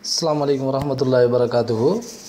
அஸ்ஸலாமு அலைக்கும் வரஹ்மத்துல்லாஹி வரகாத்துஹு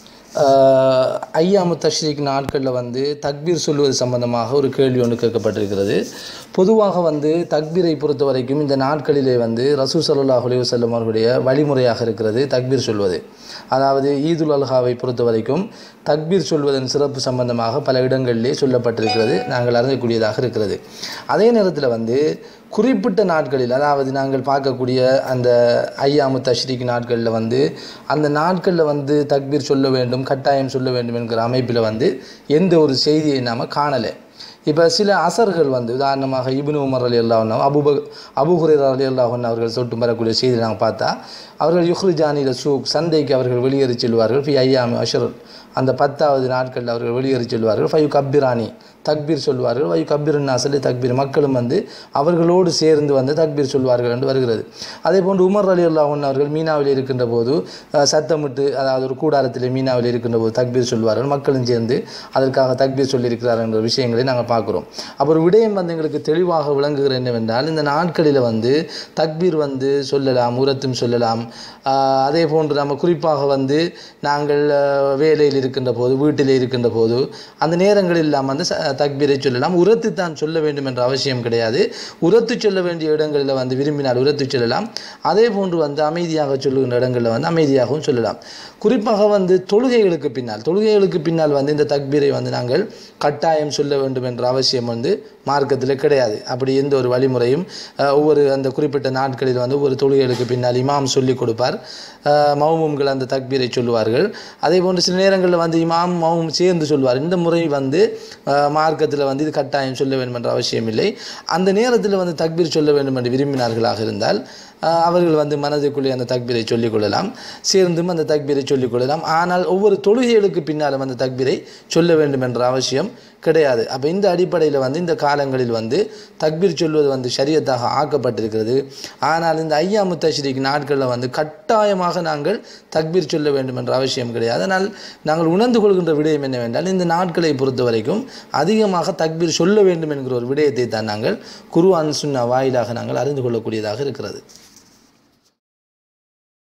ஐயாமு தஷ்ரீக் நாட்களில் வந்து தக்பீர் சொல்வது சம்பந்தமாக ஒரு கேள்வி ஒன்று கேட்கப்பட்டிருக்கிறது பொதுவாக வந்து தக்பீரை பொறுத்த வரைக்கும் இந்த நாட்களிலே வந்து ரசூ சல்லாஹ் அலைஹி வஸல்லம் அவர்களுடைய வழிமுறையாக இருக்கிறது தக்பீர் சொல்வது அதாவது ஈதுல் அல்ஹாவை பொறுத்த வரைக்கும் தக்பீர் சொல்வதன் சிறப்பு சம்பந்தமாக பல இடங்களிலே சொல்லப்பட்டிருக்கிறது நாங்கள் அறியக்கூடியதாக இருக்கிறது அதே நேரத்தில் வந்து குறிப்பிட்ட நாட்களில் அதாவது நாங்கள் பார்க்கக்கூடிய அந்த ஐயாமு தஷ்ரீக் நாட்களில் வந்து அந்த நாட்களில் வந்து தக்பீர் சொல்ல வேண்டும் கட்டாயம் சொல்ல வேண்டும் என்கிற அமைப்பில் வந்து எந்த ஒரு செய்தியை நாம் காணலை இப்போ சில அசர்கள் வந்து உதாரணமாக இப்னு உமர் அலி அல்லாஹ் அபுப அபுஹுரேர் அலி அல்லாஹன் அவர்கள் சொல்லிட்டு வரக்கூடிய செய்தியை நாங்கள் பார்த்தா அவர்கள் யுஹ்ரிஜானில சூக் சந்தைக்கு அவர்கள் வெளியேறி செல்வார்கள் ஃபி ஐயாமி அஷருல் அந்த பத்தாவது நாட்களில் அவர்கள் வெளியேறி செல்வார்கள் ஃபைவ் கப்பிரானி தக்பீர் சொல்வார்கள் வை கப்பீர் நாசலி தக்பீர் மக்களும் வந்து அவர்களோடு சேர்ந்து வந்து தக்பீர் சொல்வார்கள் என்று வருகிறது அதே போன்று உமர் அலி அல்லாஹன் அவர்கள் மீனாவில் இருக்கின்ற போது அஹ், சத்தமிட்டு அதாவது ஒரு கூடாரத்தில் மீனாவில் இருக்கின்ற போது தக்பீர் சொல்வார்கள் மக்களும் சேர்ந்து அதற்காக தக்பீர் சொல்லியிருக்கிறார் என்ற விஷயங்களை நாங்கள் பார்க்குறோம் அப்புறம் விடயம் வந்து எங்களுக்கு தெளிவாக விளங்குகிற என்னவென்றால் இந்த நாட்களில் வந்து தக்பீர் வந்து சொல்லலாம் உரத்தும் சொல்லலாம் ஆஹ், அதே போன்று நம்ம குறிப்பாக வந்து நாங்கள் ஆஹ், வேலையில் இருக்கின்ற போது வீட்டில் இருக்கின்ற போது அந்த நேரங்களில் நாம் வந்து ச- தக்பீரை சொல்லலாம் உரத்து தான் சொல்ல வேண்டும் என்ற அவசியம் கிடையாது உரத்து சொல்ல வேண்டிய இடங்களில் வந்து விரும்பினால் உரத்து சொல்லலாம் அதே போன்று வந்து அமைதியாக சொல்லுகின்ற இடங்களில் வந்து அமைதியாகவும் சொல்லலாம் குறிப்பாக வந்து தொழுகைகளுக்கு பின்னால் தொழுகைகளுக்கு பின்னால் வந்து இந்த தக்பீரை வந்து நாங்கள் கட்டாயம் சொல்ல வேண்டும் என்ற அவசியம் வந்து மார்க்கத்தில் கிடையாது அப்படி எந்த ஒரு வழிமுறையும் அஹ், ஒவ்வொரு அந்த குறிப்பிட்ட நாட்களில் வந்து ஒவ்வொரு தொழுகைகளுக்கு பின்னால் இமாம் சொல்லிக் கொடுப்பார் அஹ், மௌமும்கள் அந்த தக்பீரை சொல்லுவார்கள் அதே போன்று சில நேரங்களில் வந்து இமாம் மௌமும் சேர்ந்து சொல்வார் இந்த முறை வந்து மார்க்கத்தில் வந்து இது கட்டாயம் சொல்ல வேண்டும் என்ற அவசியம் இல்லை அந்த நேரத்தில் வந்து தக்பீர் சொல்ல வேண்டும் என்று விரும்பினார்களாக இருந்தால் அஹ், அவர்கள் வந்து மனதுக்குள்ளே அந்த தக்பீரை சொல்லிக் கொள்ளலாம் சேர்ந்தும் அந்த தக்பீரை சொல்லிக் கொள்ளலாம் ஆனால் ஒவ்வொரு தொழுகைகளுக்கு பின்னாலும் அந்த தக்பீரை சொல்ல வேண்டும் என்ற அவசியம் கிடையாது அப்போ இந்த அடிப்படையில் வந்து இந்த காலங்களில் வந்து தக்பீர் சொல்வது வந்து ஷரியத்தாக ஆக்கப்பட்டிருக்கிறது ஆனால் இந்த ஐயாமு தஷ்ரீக் நாட்களில் வந்து கட்டாயமாக நாங்கள் தக்பீர் சொல்ல வேண்டும் என்ற அவசியம் கிடையாது அதனால் நாங்கள் உணர்ந்து கொள்கின்ற விடயம் என்னவென்றால் இந்த நாட்களை பொறுத்த வரைக்கும் அதிகமாக தக்பீர் சொல்ல வேண்டும் என்கிற ஒரு விடயத்தை தான் நாங்கள் குருவான் சுன்னா வாயிலாக நாங்கள் அறிந்து கொள்ளக்கூடியதாக இருக்கிறது